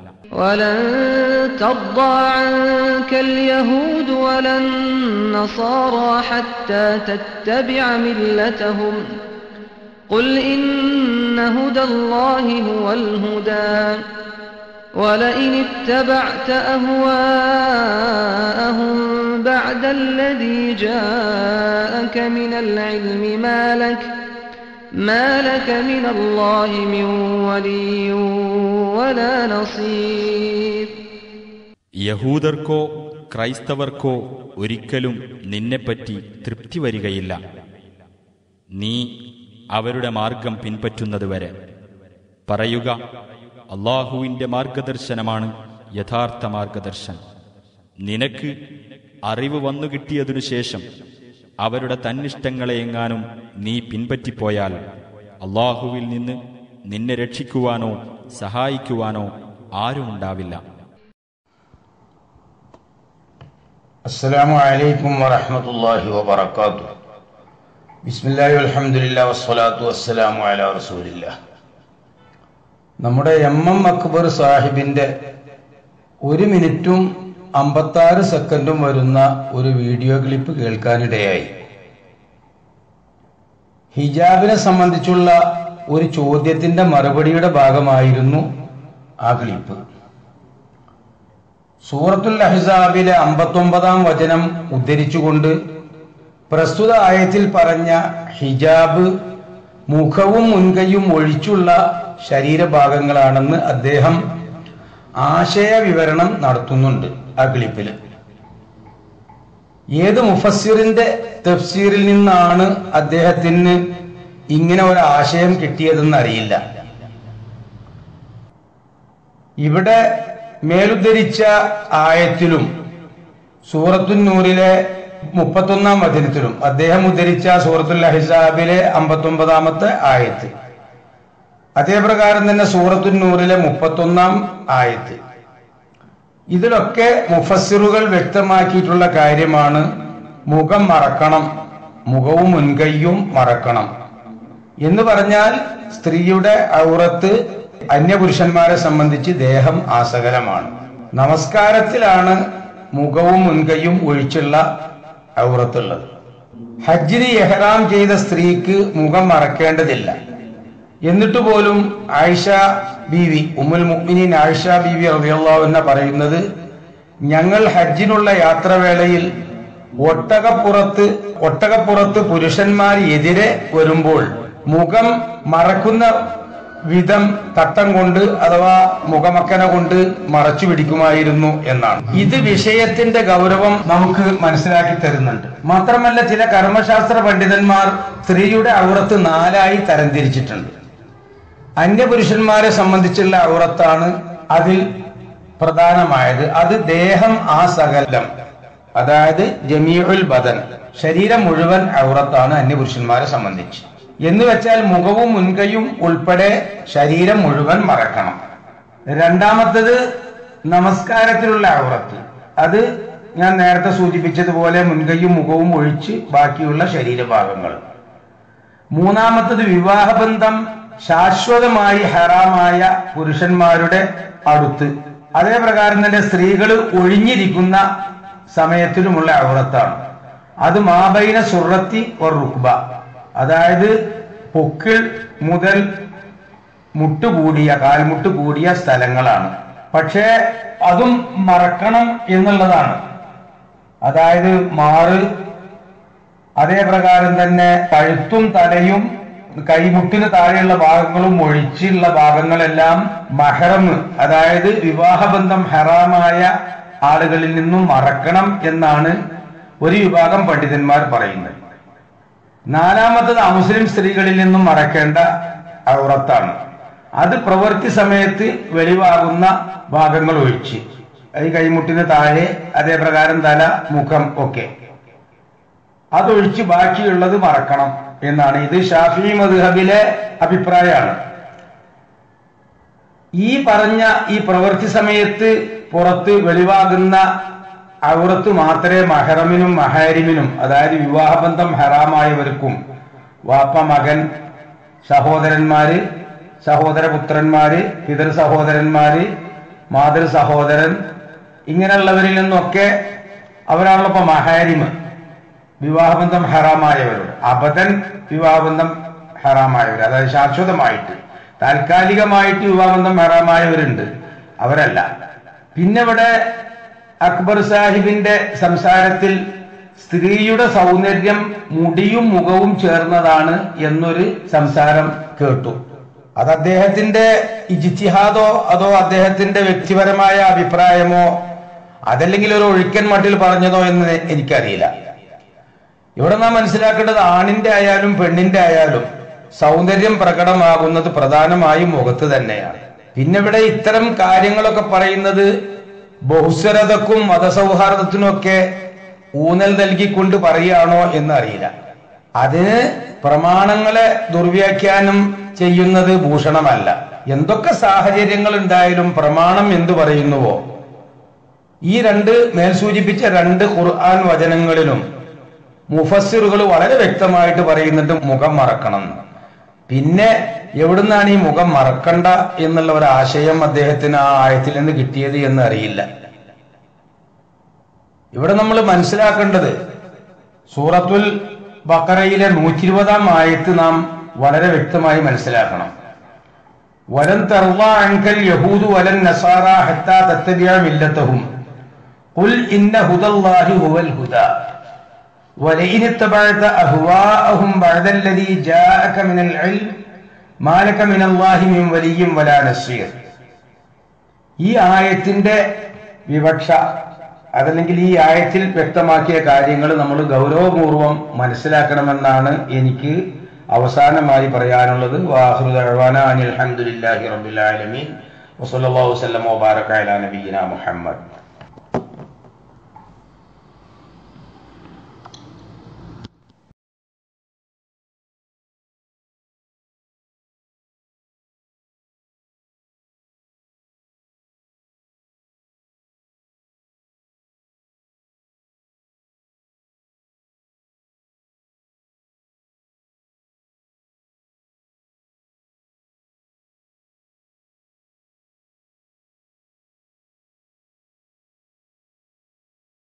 ولن ترضى عنك اليهود ولا النصارى حتى تتبع ملتهم قل إن هدى الله هو الهدى ولئن اتبعت أهواءهم بعد الذي جاءك من العلم ما لك ما لك من الله من ولي ولا نصير യഹൂദർക്കോ ക്രൈസ്തവർക്കോ ഒരിക്കലും നിന്നെപ്പറ്റി തൃപ്തി വരികയില്ല നീ അവരുടെ മാർഗം പിൻപറ്റുന്നതുവരെ പറയുക അള്ളാഹുവിൻ്റെ മാർഗദർശനമാണ് യഥാർത്ഥ മാർഗദർശനം നിനക്ക് അറിവ് വന്നു കിട്ടിയതിനു ശേഷം അവരുടെ തന്നിഷ്ടങ്ങളെ എങ്ങാനും നീ പിൻപറ്റിപ്പോയാൽ അള്ളാഹുവിൽ നിന്ന് നിന്നെ രക്ഷിക്കുവാനോ സഹായിക്കുവാനോ ആരുമുണ്ടാവില്ല السلام عليكم ورحمة الله وبركاته بسم الله والحمد لله والصلاة والسلام على رسول الله നമ്മുടെ എം എം അക്ബർ സാഹിബിന്റെ ഒരു മിനിറ്റും അമ്പത്താറ് സെക്കൻഡും വരുന്ന ഒരു വീഡിയോ ക്ലിപ്പ് കേൾക്കാനിടയായി ഹിജാബിനെ സംബന്ധിച്ചുള്ള ഒരു ചോദ്യത്തിന്റെ മറുപടിയുടെ ഭാഗമായിരുന്നു ആ ക്ലിപ്പ് സൂറത്തുൽ അഹ്സാബിലെ അമ്പത്തൊമ്പതാം വചനം ഉദ്ധരിച്ചുകൊണ്ട് പ്രസ്തുത ആയത്തിൽ പറഞ്ഞ ഹിജാബ് മുഖവും മുൻകൈയും ഒഴിച്ചുള്ള ശരീരഭാഗങ്ങളാണെന്ന് അദ്ദേഹം ആശയ വിവരണം നടത്തുന്നുണ്ട് ആ ക്ലിപ്പിൽ ഏത് മുഫസ്സിറിന്റെ തഫ്സീറിൽ നിന്നാണ് അദ്ദേഹത്തിന് ഇങ്ങനെ ഒരു ആശയം കിട്ടിയതെന്ന് അറിയില്ല ഇവിടെ മേലുദ്ധരിച്ച ആയത്തിലും സൂറത്തുന്നൂറിലെ മുപ്പത്തൊന്നാം വചനത്തിലും അദ്ദേഹം ഉദ്ധരിച്ച സൂറത്തുൽ അഹിസാബിലെ അമ്പത്തൊമ്പതാമത്തെ ആയത്ത് അതേപ്രകാരം തന്നെ സൂറത്തുന്നൂറിലെ മുപ്പത്തൊന്നാം ആയത്ത് ഇതിലൊക്കെ മുഫസ്സിറുകൾ വ്യക്തമാക്കിയിട്ടുള്ള കാര്യമാണ് മുഖം മറക്കണം മുഖവും മുൻകൈയും മറക്കണം എന്ന് പറഞ്ഞാൽ സ്ത്രീയുടെ ഔറത്ത് അന്യപുരുഷന്മാരെ സംബന്ധിച്ച് ദേഹം ആസകലമാണ് നമസ്കാരത്തിലാണ് മുഖവും മുൻകൈയും ഒഴിച്ചുള്ള ഔറത്തുള്ളത് ഹജ്ജിന് എഹ്റാം ചെയ്ത സ്ത്രീക്ക് മുഖം മറക്കേണ്ടതില്ല എന്നിട്ട് പോലും ആയിഷ ബീവി ഉമ്മുൽ മുഅ്മിനീൻ ആയിഷ ബീവി റളിയല്ലാഹു അൻഹ പറയുന്നത് ഞങ്ങൾ ഹജ്ജിനുള്ള യാത്രവേളയിൽ ഒട്ടകപ്പുറത്ത് ഒട്ടകപ്പുറത്ത് പുരുഷന്മാർ എതിരെ വരുമ്പോൾ മുഖം മറക്കുന്ന വിധം തട്ടം കൊണ്ട് അഥവാ മുഖമക്കന കൊണ്ട് മറച്ചു പിടിക്കുമായിരുന്നു എന്നാണ് ഇത് വിഷയത്തിന്റെ ഗൗരവം നമുക്ക് മനസ്സിലാക്കി തരുന്നുണ്ട് മാത്രമല്ല ചില കർമ്മശാസ്ത്ര പണ്ഡിതന്മാർ സ്ത്രീയുടെ ഔറത്ത് നാലായി തരംതിരിച്ചിട്ടുണ്ട് അന്യപുരുഷന്മാരെ സംബന്ധിച്ചുള്ള ഔറത്താണ് അതിൽ പ്രധാനമായത് അത് ദേഹം ആ സകലം അതായത് ജമീഉൽ ബദൻ ശരീരം മുഴുവൻ ഔറത്താണ് അന്യപുരുഷന്മാരെ സംബന്ധിച്ച് എന്ന് വെച്ചാൽ മുഖവും മുൻകൈയും ഉൾപ്പെടെ ശരീരം മുഴുവൻ മറക്കണം രണ്ടാമത്തത് നമസ്കാരത്തിലുള്ള ഔറത്ത് അത് ഞാൻ നേരത്തെ സൂചിപ്പിച്ചതുപോലെ മുൻകൈയും മുഖവും ഒഴിച്ച് ബാക്കിയുള്ള ശരീരഭാഗങ്ങൾ മൂന്നാമത്തത് വിവാഹബന്ധം ശാശ്വതമായി ഹറാമായ പുരുഷന്മാരുടെ അടുത്ത് അതേ പ്രകാരം തന്നെ സ്ത്രീകൾ ഒഴിഞ്ഞിരിക്കുന്ന സമയത്തിലുമുള്ള ഔറത്താണ് അത് മാബൈന സുറത്തി ഒരു റുക്ബ അതായത് പൊക്കിൾ മുതൽ മുട്ടുകൂടിയ കാൽമുട്ട് കൂടിയ സ്ഥലങ്ങളാണ് പക്ഷേ അതും മറക്കണം എന്നുള്ളതാണ് അതായത് മാറ് അതേ പ്രകാരം തന്നെ കഴുത്തും തലയും കൈമുട്ടിന് താഴെയുള്ള ഭാഗങ്ങളും ഒഴിച്ചുള്ള ഭാഗങ്ങളെല്ലാം മഹറം അതായത് വിവാഹബന്ധം ഹറാമായ ആളുകളിൽ നിന്നും മറക്കണം എന്നാണ് ഒരു വിഭാഗം പണ്ഡിതന്മാർ പറയുന്നത് നാലാമത്തത് അമുസ്ലിം സ്ത്രീകളിൽ നിന്നും മറക്കേണ്ട ഔറത്താണ് അത് പ്രവൃത്തി സമയത്ത് വെളിവാകുന്ന ഭാഗങ്ങൾ ഒഴിച്ച് ഈ കൈമുട്ടിന് താഴെ അതേ പ്രകാരം തല മുഖം ഒക്കെ അതൊഴിച്ച് ബാക്കിയുള്ളത് മറക്കണം എന്നാണ് ഇത് ഷാഫി മദ്ഹബിലെ അഭിപ്രായമാണ് ഈ പറഞ്ഞ ഈ പ്രവൃത്തി സമയത്ത് പുറത്ത് വെളിവാകുന്ന ഔറത്ത് മാത്രമേ മഹറമിനും മഹാരിമിനും അതായത് വിവാഹബന്ധം ഹറാമായവർക്കും വാപ്പ മകൻ സഹോദരന്മാര് സഹോദരപുത്രന്മാര് പിതൃ സഹോദരന്മാര് മാതൃ സഹോദരൻ ഇങ്ങനെയുള്ളവരിൽ നിന്നൊക്കെ അവരാണല്ലോ ഇപ്പൊ മഹാരിമ് വിവാഹബന്ധം ഹറാമായവരോട് അബദൻ വിവാഹബന്ധം ഹറാമായവർ അതായത് ശാശ്വതമായിട്ട് താൽക്കാലികമായിട്ട് വിവാഹബന്ധം ഹറാമായവരുണ്ട് അവരല്ല പിന്നെ ഇവിടെ അക്ബർ സാഹിബിന്റെ സംസാരത്തിൽ സ്ത്രീയുടെ സൗന്ദര്യം മുടിയും മുഖവും ചേർന്നതാണ് എന്നൊരു സംസാരം കേട്ടു അത് അദ്ദേഹത്തിന്റെ ഇജിത്തിഹാദോ അതോ അദ്ദേഹത്തിന്റെ വ്യക്തിപരമായ അഭിപ്രായമോ അതല്ലെങ്കിൽ ഒരു ഒഴുക്കൻ മട്ടിൽ പറഞ്ഞതോ എന്ന് എനിക്കറിയില്ല ഇവിടെ നാം മനസ്സിലാക്കേണ്ടത് ആണിന്റെ ആയാലും പെണ്ണിന്റെ ആയാലും സൗന്ദര്യം പ്രകടമാകുന്നത് പ്രധാനമായും മുഖത്ത് തന്നെയാണ് പിന്നെ ഇവിടെ ഇത്തരം കാര്യങ്ങളൊക്കെ പറയുന്നത് ബഹുസ്വരതക്കും മതസൗഹാർദ്ദത്തിനും ഒക്കെ ഊന്നൽ നൽകിക്കൊണ്ട് പറയുകയാണോ എന്ന് അറിയില്ല അതിന് പ്രമാണങ്ങളെ ദുർവ്യാഖ്യാനം ചെയ്യുന്നത് ഭൂഷണമല്ല എന്തൊക്കെ സാഹചര്യങ്ങൾ ഉണ്ടായാലും പ്രമാണം എന്തു പറയുന്നുവോ ഈ രണ്ട് മേൽ സൂചിപ്പിച്ച രണ്ട് ഖുർആൻ വചനങ്ങളിലും മുഫസ്സിറുകൾ വളരെ വ്യക്തമായിട്ട് പറയുന്നുണ്ട് മുഖം മറക്കണം എന്ന്. പിന്നെ എവിടുന്നാണ് ഈ മുഖം മറക്കണ്ട എന്നുള്ള ഒരു ആശയം അദ്ദേഹത്തിന് ആ ആയത്തിൽ നിന്ന് കിട്ടിയത് എന്ന് അറിയില്ല ഇവിടെ നമ്മൾ മനസ്സിലാക്കേണ്ടത് സൂറത്തുൽ ബക്കറയിലെ നൂറ്റി ഇരുപതാം ആയത്ത് നാം വളരെ വ്യക്തമായി മനസ്സിലാക്കണം വലൻ തർവ അങ്കൽ യഹൂദു വലൻ നസാറ ഹത്താ തത്തബിയ മില്ലത്തഹും ഖുൽ ഇന്ന ഹുദല്ലാഹി ഹുവൽ ഹുദാ ولئن اتبعت أهواءهم بعد الذي جاءك من العلم ما لك من الله من ولي ولا نصير ഈ ആയത്തിന്റെ വിവക്ഷ അതല്ലെങ്കിൽ ഈ ആയത്തിൽ വ്യക്തമാക്കിയ കാര്യങ്ങൾ നമ്മൾ ഗൗരവപൂർവം മനസ്സിലാക്കണമെന്നാണ് എനിക്ക് അവസാനമായി പറയാനുള്ളത് വാഹൃദാന അനിൽ അലഹമുല്ലാഹി റബുലാലമീൻ വസല്ലാഹു വസ്ലം വബാറക അലാ നബീന മുഹമ്മദ്